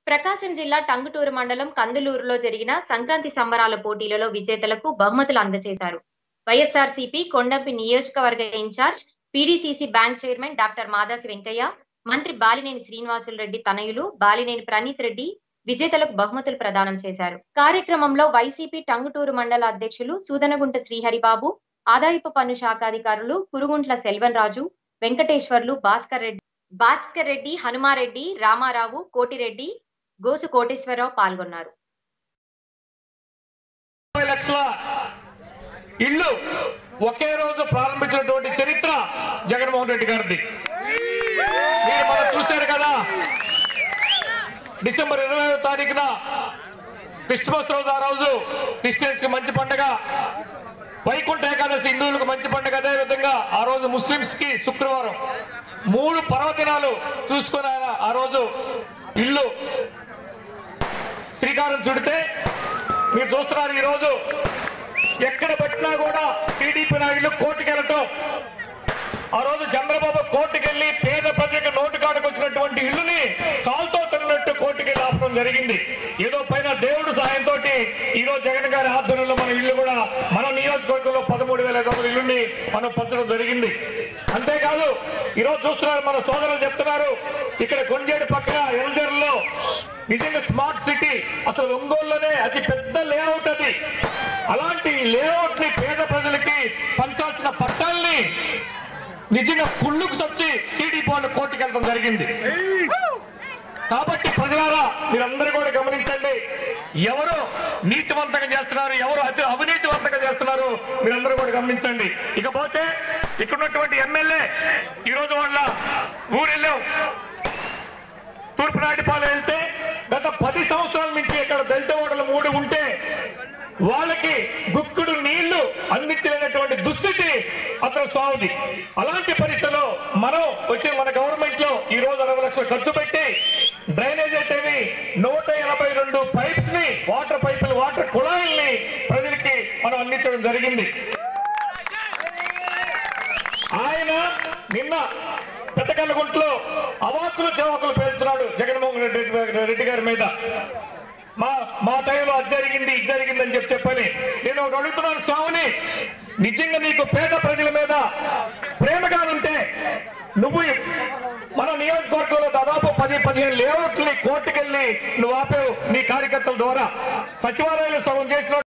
ప్రకాశం జిల్లా టంగుటూరు మండలం కందులూరులో జరిగిన సంక్రాంతి సంబరాల పోటీలలో విజేతలకు బహుమతులు అందజేశారు వైఎస్ఆర్సీపీ కొండంపి నియోజకవర్గ incharge PDCC bank chairman doctor Madasi Venkaiah మంత్రి బాలినేని శ్రీనివాసులు రెడ్డి తనయులు బాలినేని ప్రణీత్ రెడ్డి విజేతలకు బహుమతులు ప్రదానం చేశారు కార్యక్రమంలో వైసీపీ టంగుటూరు మండల అధ్యక్షులు సూదనగుంట శ్రీహరిబాబు ఆదాయపు పన్ను శాఖాధికారులు కురుగుంట్ల సెల్వన్ రాజు వెంకటేశ్వర్లు భాస్కర్ రెడ్డి భాస్కర్ రెడ్డి హనుమారెడ్డి రామారావు కోటిరెడ్డి గోసు కోటేశ్వరరావు పాల్గొన్నారు ముప్పై లక్షల ఇల్లు ఒకే రోజు ప్రారంభించినటువంటి చరిత్ర జగన్మోహన్ రెడ్డి గారిది మీరు మనం చూశారు కదా డిసెంబర్ ఇరవై తారీఖున క్రిస్మస్ రోజు ఆ రోజు క్రిస్టియన్స్ కి మంచి పండుగ వైకుంఠ ఏకాదశి హిందువులకు మంచి పండుగ అదే విధంగా ఆ రోజు ముస్లింస్ కి శుక్రవారం మూడు పర్వదినాలు చూసుకుని ఆయన ఆ రోజు ఇల్లు శ్రీకారం చుడితే మీరు చూస్తున్నారు ఈ రోజు ఎక్కడ పట్టినా కూడా టీడీపీ నాయకులు కోర్టుకు వెళ్ళటం ఆ రోజు చంద్రబాబు కోర్టుకు వెళ్ళి పేద ప్రజలకు నోటు కాడకు వచ్చినటువంటి ఇల్లుని కాల్తో తిన్నట్టు కోర్టుకు వెళ్ళి ఆపడం జరిగింది ఏదో పైన దేవుడు సహాయంతో ఈ రోజు జగన్ గారి ఆధ్వర్యంలో మన ఇల్లు కూడా మన నియోజకవర్గంలో పదమూడు వేల ఐదు వందల ఇల్లుని మనం పంచడం జరిగింది అంతేకాదు ఈ రోజు చూస్తున్నారు మన సోదరులు చెప్తున్నారు ఇక్కడ కొంజేడు పక్కన ఎల్జర్లో నిజంగా స్మార్ట్ సిటీ అసలు ఒంగోలులోనే అతి పెద్ద లేఅవుట్ అది అలాంటి లేఅవుట్ ని పేద ప్రజలకి పంచాల్సిన పట్టాల్ని నిజంగా కుళ్ళుకు సచ్చి టీడీపీ వాళ్ళు కోర్టుకు వెళ్ళడం జరిగింది కాబట్టి ప్రజలారా మీరందరూ కూడా గమనించండి ఎవరు నీతివంతంగా చేస్తున్నారు ఎవరు అతి అవినీతివంతంగా చేస్తున్నారు మీరందరూ కూడా గమనించండి ఇకపోతే ఇక్కడ ఉన్నటువంటి ఎమ్మెల్యే ఈ రోజు వాళ్ళ ఊరు వెళ్ళాం తూర్పునాటిపాలెం వెళ్తే గత పది సంవత్సరాల నుంచి ఇక్కడ దళిత ఓటర్లు మూడు ఉంటే వాళ్ళకి గుక్కుడు నీళ్లు అందించలేనటువంటి దుస్థితి అతను సాగుది అలాంటి పరిస్థితుల్లో మనం వచ్చే మన గవర్నమెంట్ లో ఈ రోజు అరవై లక్షలు ఖర్చు పెట్టి డ్రైనేజ్ అయితేవి నూట ఎనభై రెండు పైప్స్ ని వాటర్ పైపులు వాటర్ కుళాయిల్ని ప్రజలకి మనం అందించడం జరిగింది ఆయన నిన్న పెద్దకల్లగుంట్లో అవాకులు చెవాకులు పేలుతున్నాడు జగన్మోహన్ రెడ్డి రెడ్డి గారి మీద మా మా టైంలో అది జరిగింది ఇది జరిగింది అని చెప్పి చెప్పని నేను ఒకటి అడుగుతున్నాను స్వామిని నిజంగా నీకు పేద ప్రజల మీద ప్రేమగా ఉంటే నువ్వు మన నియోజకవర్గంలో దాదాపు పది పదిహేను లేఅవుట్ని కోర్టుకెళ్ళి నువ్వు ఆపావు నీ కార్యకర్తల ద్వారా సచివాలయాలు సగం చేసిన